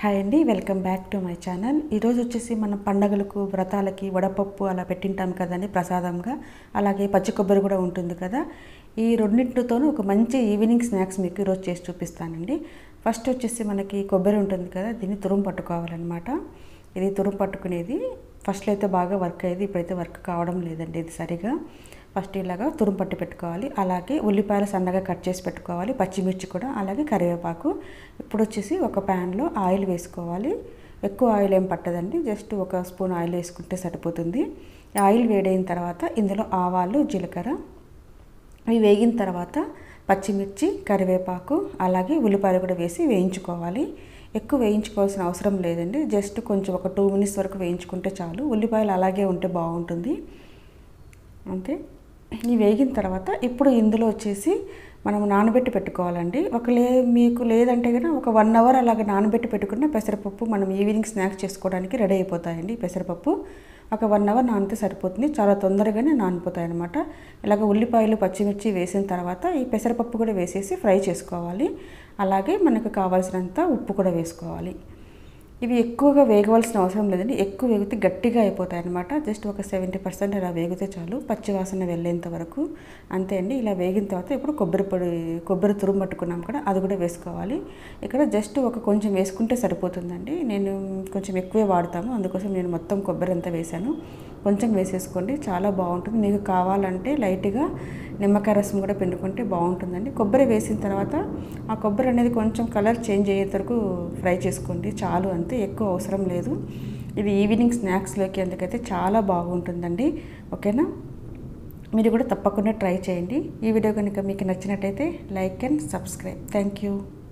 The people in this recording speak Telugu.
హాయ్ అండి welcome back to my channel ఈరోజు వచ్చేసి మనం పండగలకు వ్రతాలకి వడపప్పు అలా పెట్టింటాం కదండి ప్రసాదంగా అలాగే పచ్చి కొబ్బరి కూడా ఉంటుంది కదా ఈ రెండింటితోనూ ఒక మంచి ఈవినింగ్ స్నాక్స్ మీకు ఈరోజు చేసి చూపిస్తానండి ఫస్ట్ వచ్చేసి మనకి కొబ్బరి ఉంటుంది కదా దీన్ని తురుము పట్టుకోవాలన్నమాట ఇది తురుము పట్టుకునేది ఫస్ట్లో అయితే బాగా వర్క్ అయ్యేది ఇప్పుడైతే వర్క్ కావడం లేదండి ఇది సరిగా ఫస్ట్ ఇలాగా తురుము పట్టి పెట్టుకోవాలి అలాగే ఉల్లిపాయలు సన్నగా కట్ చేసి పెట్టుకోవాలి పచ్చిమిర్చి కూడా అలాగే కరివేపాకు ఇప్పుడు వచ్చేసి ఒక ప్యాన్లో ఆయిల్ వేసుకోవాలి ఎక్కువ ఆయిల్ ఏం పట్టదండి జస్ట్ ఒక స్పూన్ ఆయిల్ వేసుకుంటే సరిపోతుంది ఆయిల్ వేడైన తర్వాత ఇందులో ఆవాలు జీలకర్ర ఇవి వేగిన తర్వాత పచ్చిమిర్చి కరివేపాకు అలాగే ఉల్లిపాయలు కూడా వేసి వేయించుకోవాలి ఎక్కువ వేయించుకోవాల్సిన అవసరం లేదండి జస్ట్ కొంచెం ఒక టూ మినిట్స్ వరకు వేయించుకుంటే చాలు ఉల్లిపాయలు అలాగే ఉంటే బాగుంటుంది అంతే ఇవి వేగిన తర్వాత ఇప్పుడు ఇందులో వచ్చేసి మనం నానబెట్టి పెట్టుకోవాలండి ఒక లే మీకు లేదంటే కనుక ఒక వన్ అవర్ అలాగ నానబెట్టి పెట్టుకున్న పెసరపప్పు మనం ఈవినింగ్ స్నాక్స్ చేసుకోవడానికి రెడీ అయిపోతాయండి పెసరపప్పు ఒక వన్ అవర్ నానితే సరిపోతుంది చాలా తొందరగానే నానిపోతాయి అనమాట ఇలాగ ఉల్లిపాయలు పచ్చిమిర్చి వేసిన తర్వాత ఈ పెసరపప్పు కూడా వేసేసి ఫ్రై చేసుకోవాలి అలాగే మనకు కావాల్సినంత ఉప్పు కూడా వేసుకోవాలి ఇవి ఎక్కువగా వేగవలసిన అవసరం లేదండి ఎక్కువ వేగితే గట్టిగా అయిపోతాయి అనమాట జస్ట్ ఒక సెవెంటీ పర్సెంట్ ఇలా వేగితే చాలు పచ్చి వాసన వెళ్ళేంత వరకు అంతే అండి ఇలా వేగిన తర్వాత ఇప్పుడు కొబ్బరి పొడి కొబ్బరి తురుము పట్టుకున్నాం కదా అది కూడా వేసుకోవాలి ఇక్కడ జస్ట్ ఒక కొంచెం వేసుకుంటే సరిపోతుందండి నేను కొంచెం ఎక్కువే వాడతాము అందుకోసం నేను మొత్తం కొబ్బరి అంతా వేశాను కొంచెం వేసేసుకోండి చాలా బాగుంటుంది మీకు కావాలంటే లైట్గా నిమ్మకాయ రసం కూడా పిండుకుంటే బాగుంటుందండి కొబ్బరి వేసిన తర్వాత ఆ కొబ్బరి అనేది కొంచెం కలర్ చేంజ్ అయ్యేంత వరకు ఫ్రై చేసుకోండి చాలు అంతే ఎక్కువ అవసరం లేదు ఇది ఈవినింగ్ స్నాక్స్లోకి అందుకైతే చాలా బాగుంటుందండి ఓకేనా మీరు కూడా తప్పకుండా ట్రై చేయండి ఈ వీడియో కనుక మీకు నచ్చినట్టయితే like and subscribe thank you